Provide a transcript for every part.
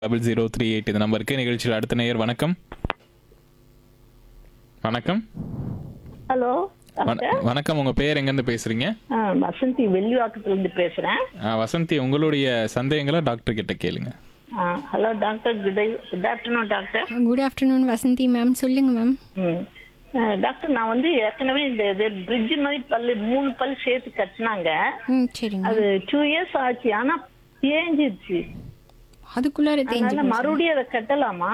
Double zero three eight இந்த நம்பருக்கு நிகழ்ச்சியில் அடுத்த நேயர் வணக்கம் வணக்கம் ஹலோ வண- வணக்கம் உங்க பேர் எங்கேருந்து பேசுறீங்க ஆ, வசந்தி வெள்ளிவாக்கத்துல இருந்து பேசுறேன் ஆ, வசந்தி உங்களுடைய சந்தேகங்களை டாக்டர் கிட்ட கேளுங்க ஆ, hello doctor good good afternoon doctor good afternoon Vasanthi ma'am சொல்லுங்க மேம் ம் ஆ, டாக்டர் நான் வந்து ஏற்கனவே இந்த இது பிரிட்ஜ் மாதிரி பல்லு மூணு பல் சேர்த்து கட்டினாங்க ம் சரிங்க அது டூ இயர்ஸ் ஆச்சு ஆனா தேஞ்சிருச்சு அதுக்குள்ளார தேஞ்சு அதனால மறுபடியும் அதை கட்டலாமா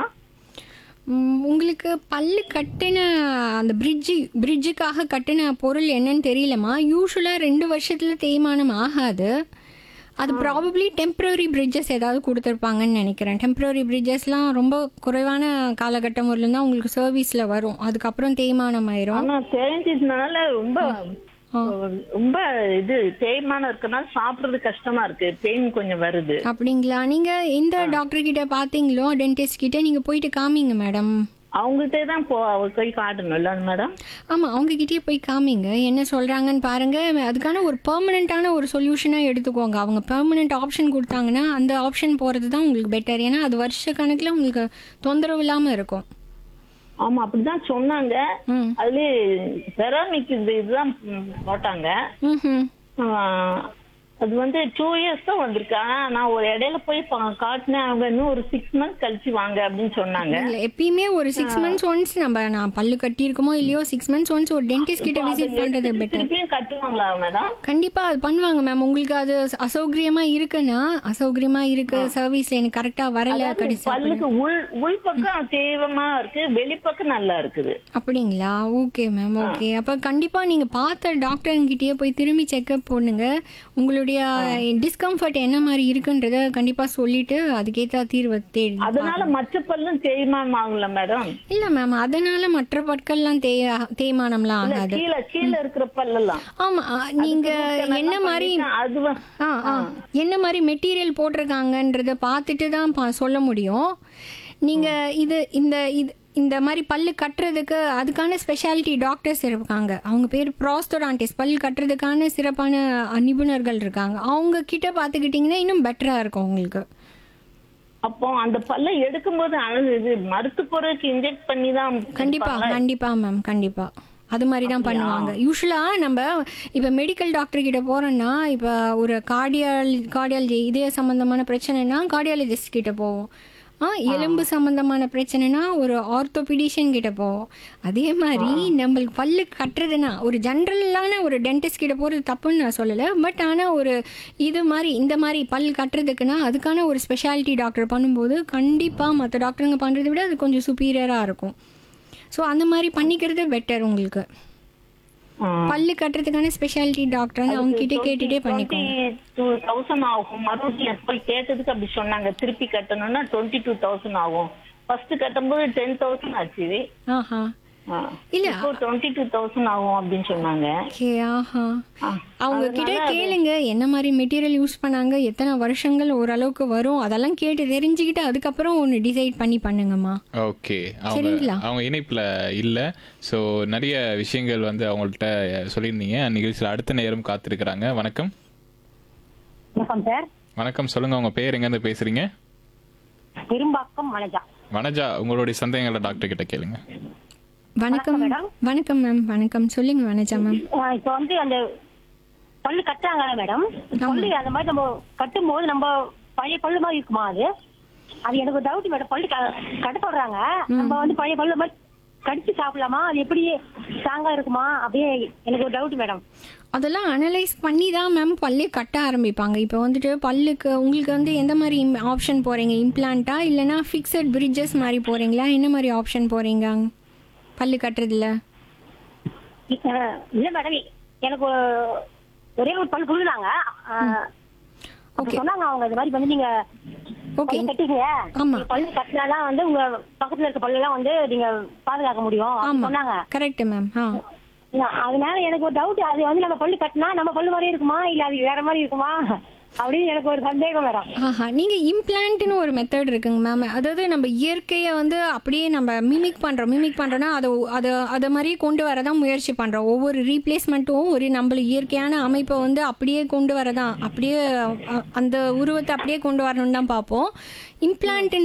ம், உங்களுக்கு பல்லு கட்டின அந்த பிரிட்ஜு பிரிட்ஜுக்காக கட்டின பொருள் என்னன்னு தெரியலம்மா யூஸ்வலாக ரெண்டு வருஷத்துல தேய்மானம் ஆகாது அது ப்ராபப்ளி டெம்பரரி பிரிட்ஜஸ் ஏதாவது கொடுத்துருப்பாங்கன்னு நினைக்கிறேன் டெம்பரரி பிரிட்ஜஸ்லாம் ரொம்ப குறைவான காலகட்டம் வரலும் தான் உங்களுக்கு சர்வீஸில் வரும் அதுக்கப்புறம் தேய்மானம் ஆயிரும் ஆனா தேஞ்சதுனால ரொம்ப ரொம்ப இது தேய்மானம் இருக்கனால சாப்பிடுறது கஷ்டமா இருக்கு பெயின் கொஞ்சம் வருது அப்படிங்களா நீங்கள் எந்த டாக்டர் கிட்ட பார்த்தீங்களோ டென்டிஸ்ட் கிட்ட நீங்கள் போயிட்டு காமிங்க மேடம் அவங்கள்ட்ட தான் போ அவர் போய் காட்டணும்ல மேடம் ஆமாம் அவங்கக்கிட்டே போய் காமிங்க என்ன சொல்கிறாங்கன்னு பாருங்கள் அதுக்கான ஒரு பெர்மனெண்ட்டான ஒரு சொல்யூஷனாக எடுத்துக்கோங்க அவங்க பெர்மனெண்ட் ஆப்ஷன் கொடுத்தாங்கன்னா அந்த ஆப்ஷன் போகிறது தான் உங்களுக்கு பெட்டர் ஏன்னா அது வருஷ கணக்கில் உங்களுக்கு தொந்தரவு இல்லாமல் இருக்கும் ஆமா அப்படிதான் சொன்னாங்க ம் அதுலயே செராமிக் இந்த இதுதான் ம், போட்டாங்க ம் ஆஹ், அது வந்து டூ இயர்ஸ் தான் வந்திருக்கு ஆனா நான் ஒரு இடையில போய் பா- காட்டினேன் அவங்க இன்னும் ஒரு சிக்ஸ் மந்த்ஸ் கழிச்சு வாங்க அப்படின்னு சொன்னாங்க இல்லை எப்பயுமே ஒரு சிக்ஸ் மந்த்ஸ் ஒன்ஸ் நம்ம நான் பல்லு கட்டியிருக்கோமோ இல்லையோ சிக்ஸ் மந்த்ஸ் ஒன்ஸ் ஒரு டென்டிஸ்ட் கிட்ட விசிட் பண்ணுறது பெட்டர் திருப்பியும் கட்டுவாங்களா மேடம் கண்டிப்பா அது பண்ணுவாங்க மேம் உங்களுக்கு அது அசௌகரியமா இருக்குன்னா அசௌகரியமா இருக்கு சர்வீஸ்ல எனக்கு கரெக்டா வரல கடைசி பல்லுக்கு உள் உள் பக்கம் தேவமா இருக்கு வெளிப்பக்கம் நல்லா இருக்குது அப்படிங்களா ஓகே மேம் ஓகே அப்போ கண்டிப்பாக நீங்கள் பார்த்த டாக்டர்கிட்டயே போய் திரும்பி செக்அப் பண்ணுங்க உங்களுடைய டிஸ்கம்ஃபர்ட் என்ன மாதிரி இருக்குன்றத கண்டிப்பாக சொல்லிட்டு அதுக்கேற்ற தீர்வை தேடி அதனால மற்ற பல்லும் தேய்மானம் ஆகும்ல மேடம் இல்லை மேம் அதனால மற்ற பற்கள்லாம் தே தேய்மானம்லாம் இல்ல ஆகாது கீழே கீழே இருக்கிற பல்லெல்லாம் ஆமாம் நீங்கள் என்ன மாதிரி அது வ- ஆ ஆ என்ன மாதிரி மெட்டீரியல் போட்டிருக்காங்கன்றத பார்த்துட்டு தான் பா சொல்ல முடியும் நீங்கள் இது இந்த இது இந்த மாதிரி பல்லு கட்டுறதுக்கு அதுக்கான ஸ்பெஷாலிட்டி டாக்டர்ஸ் இருக்காங்க அவங்க பேர் ப்ராஸ்டோடான்டிஸ் பல் கட்டுறதுக்கான சிறப்பான நிபுணர்கள் இருக்காங்க அவங்க கிட்ட பார்த்துக்கிட்டிங்கன்னா இன்னும் பெட்டராக இருக்கும் உங்களுக்கு அப்போ அந்த பல்ல எடுக்கும்போது அழகு இது மருத்து பொருளுக்கு இன்ஜெக்ட் பண்ணி தான் கண்டிப்பா கண்டிப்பா மேம் கண்டிப்பா அது மாதிரி தான் பண்ணுவாங்க யூஸ்வலாக நம்ம இப்போ மெடிக்கல் டாக்டர் கிட்ட போறோம்னா இப்போ ஒரு கார்டியால் கார்டியாலஜி இதய சம்பந்தமான பிரச்சனைனா கார்டியாலஜிஸ்ட் கிட்ட போவோம் ஆ எலும்பு சம்பந்தமான பிரச்சனைனா ஒரு ஆர்த்தோபிடிஷியன் கிட்ட போவோம் அதே மாதிரி நம்மளுக்கு பல்லு கட்டுறதுனா ஒரு ஜென்ரலான ஒரு டென்டிஸ்ட் கிட்ட போகிறது தப்புன்னு நான் சொல்லலை பட் ஆனால் ஒரு இது மாதிரி இந்த மாதிரி பல் கட்டுறதுக்குன்னா அதுக்கான ஒரு ஸ்பெஷாலிட்டி டாக்டர் பண்ணும்போது கண்டிப்பாக மற்ற டாக்டருங்க பண்ணுறதை விட அது கொஞ்சம் சுப்பீரியராக இருக்கும் ஸோ அந்த மாதிரி பண்ணிக்கிறது பெட்டர் உங்களுக்கு பல்லு கட்டுறதுக்கான ஸ்பெஷாலிட்டி டாக்டர் அவங்க கிட்ட கேட்டுட்டே பண்ணிக்கோங்க டூ தௌசண்ட் ஆகும் மறுபடியும் போய் கேட்டதுக்கு அப்படி சொன்னாங்க திருப்பி கட்டணும்னா டுவெண்ட்டி டூ தௌசண்ட் ஆகும் ஃபர்ஸ்ட் கட்டும்போது டென் தௌசண்ட் ஆச்சு ஆஹா ஆ. இல்ல. இப்போ டுவெண்ட்டி டூ தௌசண்ட் ஆகும் அப்படின்னு சொன்னாங்க ஓகே ஆஹா ஆ. அவங்க கிட்ட கேளுங்க என்ன மாதிரி மெட்டீரியல் யூஸ் பண்ணாங்க எத்தனை வருஷங்கள் ஓரளவுக்கு வரும் அதெல்லாம் கேட்டு தெரிஞ்சுக்கிட்டு அதுக்கப்புறம் ஒன்று டிசைட் பண்ணி பண்ணுங்கம்மா ஓகே அவங்க சரிங்களா? அவங்க இணைப்புல இல்ல ஸோ நிறைய விஷயங்கள் வந்து அவங்கள்ட்ட சொல்லியிருந்தீங்க நிகழ்ச்சியில் அடுத்த நேரம் காத்திருக்கிறாங்க வணக்கம் வணக்கம் சார் வணக்கம் சொல்லுங்க உங்க பேர் எங்கேருந்து பேசுறீங்க பெரும்பாக்கம் மனஜா வனஜா உங்களுடைய சந்தேகங்களை டாக்டர் கிட்ட கேளுங்க வணக்கம் வணக்கம் மேம் வணக்கம் சொல்லுங்க வனஜா மேம் ஆஹ் இப்ப வந்து அந்த பல்லு கட்டுறாங்கல்ல மேடம் பல்லு அந்த மாதிரி நம்ம கட்டும் போது நம்ம பழைய பல்லு மாதிரி இருக்குமா அது அது எனக்கு ஒரு டவுட் மேடம் பல்லு க- கட்ட சொல்றாங்க நம்ம வந்து பழைய பல்லு மாதிரி கடிச்சு சாப்பிடலாமா அது எப்படி ஸ்ட்ராங்கா இருக்குமா அப்படியே எனக்கு ஒரு டவுட் மேடம் அதெல்லாம் அனலைஸ் பண்ணி தான் மேம் பல்லே கட்ட ஆரம்பிப்பாங்க இப்போ வந்துட்டு பல்லுக்கு உங்களுக்கு வந்து எந்த மாதிரி ஆப்ஷன் போகிறீங்க இம்ப்ளான்ட்டா இல்லைனா ஃபிக்ஸட் பிரிட்ஜஸ் மாதிரி போகிறீங்களா என்ன மாதிரி ஆப்ஷன் போகிறீங்க பல்லு கட்டுறதுல ஆஹ் இல்ல மேடம் எனக்கு ஒரு- ஒரே ஒரு பல்லு புழுதாங்க Okay. சொன்னாங்க அவங்க இந்த மாதிரி வந்து நீங்க ஓகே பல்லு கட்டிங்க ஆமா. நீங்க பல்லு கட்டினாதான் வந்து உங்க பக்கத்துல இருக்க பல்லு எல்லாம் வந்து நீங்க பாதுகாக்க முடியும் அப்படின்னு ஆமாம் சொன்னாங்க கரெக்ட் மேம் ஆ அதனால எனக்கு ஒரு டவுட் அது வந்து நம்ம பல்லு கட்டினா நம்ம பல்லு மாதிரி இருக்குமா இல்ல அது வேற மாதிரி இருக்குமா அப்படின்னு எனக்கு ஒரு சந்தேகம் மேடம் ஆஹா நீங்கள் இம்ப்ளான்ட்னு ஒரு மெத்தட் இருக்குங்க மேம் அதாவது நம்ம இயற்கையை வந்து அப்படியே நம்ம மிமிக் பண்ணுறோம் மிமிக் பண்ணுறோன்னா அதை அதை அதை மாதிரியே கொண்டு வர தான் முயற்சி பண்ணுறோம் ஒவ்வொரு ரீப்ளேஸ்மெண்ட்டும் ஒரு நம்மள இயற்கையான அமைப்பை வந்து அப்படியே கொண்டு வர தான் அப்படியே அ- அந்த உருவத்தை அப்படியே கொண்டு வரணும்னு தான் பார்ப்போம் இம்ப்ளான்ட்